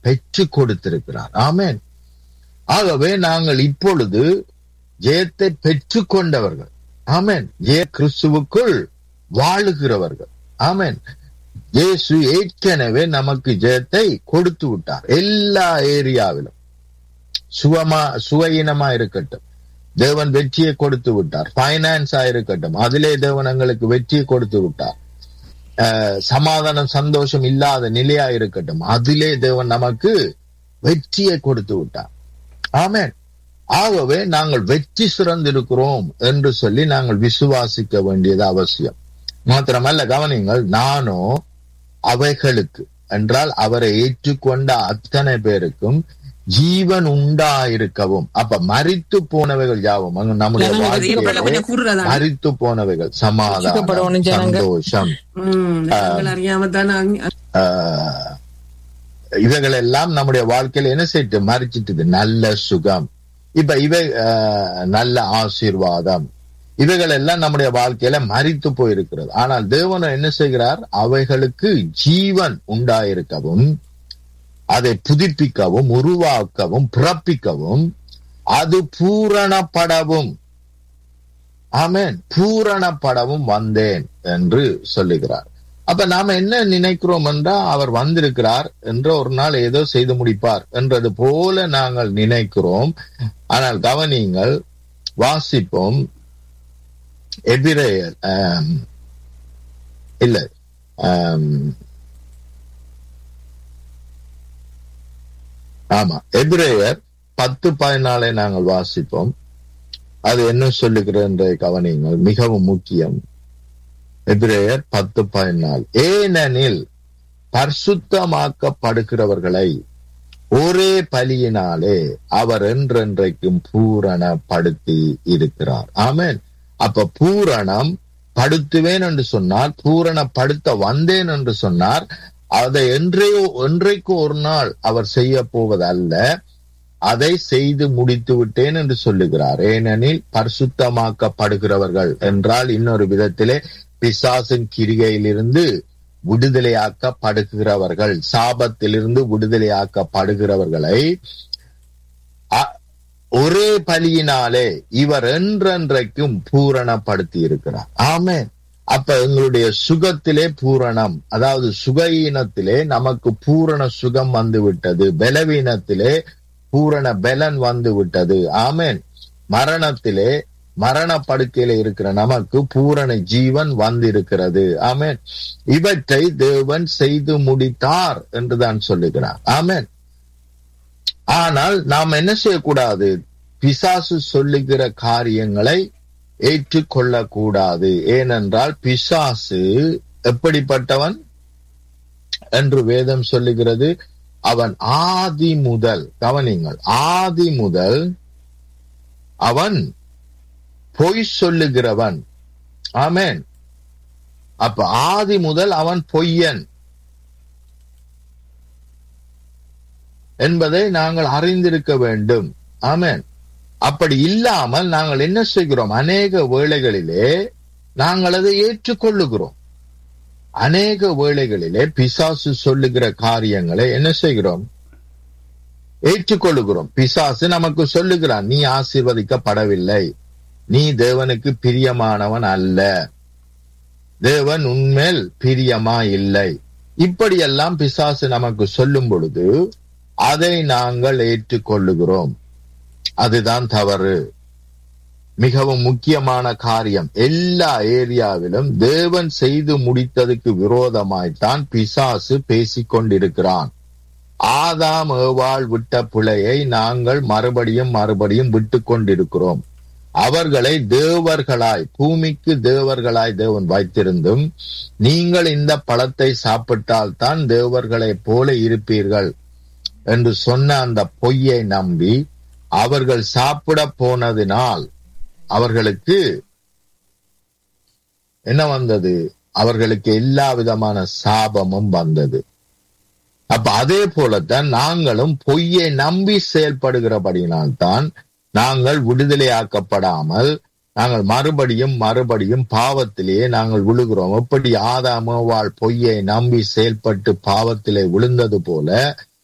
பெற்று கொடுத்திருக்கிறார் ஆமென் ஆகவே நாங்கள் இப்பொழுது ஜெயத்தை பெற்று கொண்டவர்கள் ஆமென் ஜெய கிறிஸ்துவுக்குள் வாழுகிறவர்கள் ஆமென் இயேசு ஏற்கனவே நமக்கு ஜெயத்தை கொடுத்து விட்டார் எல்லா ஏரியாவிலும் சுகமா சுவையினமா இருக்கட்டும் தேவன் வெற்றியை கொடுத்து விட்டார் பைனான்ஸா இருக்கட்டும் அதிலே தேவன் எங்களுக்கு வெற்றியை கொடுத்து விட்டார் அஹ், சமாதானம் சந்தோஷம் இல்லாத நிலையா இருக்கட்டும் அதிலே தேவன் நமக்கு வெற்றியை கொடுத்து விட்டார் ஆமென் ஆகவே நாங்கள் வெற்றி சிறந்திருக்கிறோம் என்று சொல்லி நாங்கள் விசுவாசிக்க வேண்டியது அவசியம் மாத்திரமல்ல கவனிங்கள் நானோ அவைகளுக்கு என்றால் அவரை ஏற்றுக்கொண்ட அத்தனை பேருக்கும் ஜீவன் உண்டாயிருக்கவும் அப்ப மரித்து போனவைகள் யாவும் அங்க நம்முடைய ஜனங்கள் வாழ்க்கையிலே கொஞ்சம் கொஞ்சம் கூறுறதா மரித்து போனவைகள் சமாதானம் ரட்சிக்கப்படணும் ஜனங்க. சந்தோஷம் ம் நாங்கள் அறியாம தானே ஆஹ், இவைகள் எல்லாம் நம்முடைய வாழ்க்கையில என்ன செய்யிட்டு மறிச்சிட்டுது நல்ல சுகம் இப்ப இவை ஆஹ், நல்ல ஆசீர்வாதம் இவைகள் எல்லாம் நம்முடைய வாழ்க்கையில மறித்து போயிருக்கிறது ஆனால் தேவன் என்ன செய்கிறார் அவைகளுக்கு ஜீவன் உண்டாயிருக்கவும் அதை புதுப்பிக்கவும் உருவாக்கவும் பிறப்பிக்கவும் அது பூரணப்படவும் ஆமென் பூரணப்படவும் வந்தேன் என்று சொல்லுகிறார் அப்ப நாம என்ன நினைக்கிறோம் என்றா அவர் வந்திருக்கிறார் என்று ஒரு நாள் ஏதோ செய்து முடிப்பார் என்றது போல நாங்கள் நினைக்கிறோம் ஆனால் கவனியுங்கள் வாசிப்போம் எபிரேயர் ஆம், இல்ல ஆம், ஆமா எபிரேயர் பத்து பதினாலை நாங்கள் வாசிப்போம் அது என்ன சொல்லுகிறது என்ற கவனியுங்கள் மிகவும் முக்கியம் எபிரேயர் பத்து பதினாலு ஏனெனில் பரிசுத்தமாக்கப்படுகிறவர்களை ஒரே பலியினாலே அவர் என்றென்றைக்கும் பூரணப்படுத்தி இருக்கிறார் ஆமென் அப்ப பூரணம் படுத்துவேன் என்று சொன்னார் பூரணப்படுத்த வந்தேன் என்று சொன்னார் அதை என்றையோ என்றைக்கு ஒரு நாள் அவர் செய்ய போவதல்ல அதை செய்து முடித்து விட்டேன் என்று சொல்லுகிறார் ஏனெனில் பரிசுத்தமாக்கப்படுகிறவர்கள் என்றால் இன்னொரு விதத்திலே பிசாசின் கிரிகையிலிருந்து விடுதலையாக்கப்படுகிறவர்கள் சாபத்திலிருந்து விடுதலையாக்கப்படுகிறவர்களை அ- ஒரே பலியினாலே இவர் என்றென்றைக்கும் பூரணப்படுத்தி இருக்கிறார் ஆமென் அப்ப எங்களுடைய சுகத்திலே பூரணம் அதாவது சுகஈனத்திலே நமக்கு பூரண சுகம் வந்து விட்டது பலவீனத்திலே பூரண பலன் வந்து விட்டது ஆமென் மரணத்திலே மரண படுக்கையில இருக்கிற நமக்கு பூரண ஜீவன் வந்திருக்கிறது ஆமென் இவற்றை தேவன் செய்து முடித்தார் என்றுதான் சொல்லுகிறார் ஆமென் ஆனால் நாம் என்ன செய்யக்கூடாது பிசாசு சொல்லுகிற காரியங்களை ஏற்றுக்கொள்ளக்கூடாது ஏனென்றால் பிசாசு எப்படிப்பட்டவன் என்று வேதம் சொல்லுகிறது அவன் ஆதி முதல் கவனிங்கள் ஆதி முதல் அவன் பொய் சொல்லுகிறவன் ஆமென் அப்ப ஆதி முதல் அவன் பொய்யன் என்பதை நாங்கள் அறிந்திருக்க வேண்டும் ஆமென் அப்படி இல்லாமல் நாங்கள் என்ன செய்கிறோம் அநேக வேளைகளிலே நாங்கள் அதை ஏற்றுக்கொள்ளுகிறோம் அநேக வேளைகளிலே பிசாசு சொல்லுகிற காரியங்களை என்ன செய்கிறோம் ஏற்றுக்கொள்ளுகிறோம் பிசாசு நமக்கு சொல்லுகிறான் நீ ஆசீர்வதிக்கப்படவில்லை நீ தேவனுக்கு பிரியமானவன் அல்ல தேவன் உன்மேல் பிரியமா இல்லை இப்படியெல்லாம் பிசாசு நமக்கு சொல்லும் பொழுது அதை நாங்கள் ஏற்றுக்கொள்ளுகிறோம் அதுதான் தவறு மிகவும் முக்கியமான காரியம் எல்லா ஏரியாவிலும் தேவன் செய்து முடித்ததுக்கு விரோதமாய்த்தான் பிசாசு பேசிக் கொண்டிருக்கிறான் ஆதாம் ஏவாள் விட்ட பிழையை நாங்கள் மறுபடியும் மறுபடியும் விட்டு கொண்டிருக்கிறோம் அவர்களை தேவர்களாய் பூமிக்கு தேவர்களாய் தேவன் வைத்திருந்தும் நீங்கள் இந்த பழத்தை சாப்பிட்டால் தான் தேவர்களைப் போல இருப்பீர்கள் என்று சொன்ன அந்த பொய்யை நம்பி அவர்கள் சாப்பிட போனதினால் அவர்களுக்கு என்ன வந்தது அவர்களுக்கு எல்லா விதமான சாபமும் வந்தது அப்ப அதே போலத்தான் நாங்களும் பொய்யை நம்பி செயல்படுகிறபடியினால்தான் நாங்கள் விடுதலையாக்கப்படாமல் நாங்கள் மறுபடியும் மறுபடியும் பாவத்திலேயே நாங்கள் விழுகிறோம் எப்படி ஆதாமோவாள் பொய்யை நம்பி செயல்பட்டு பாவத்திலே விழுந்தது போல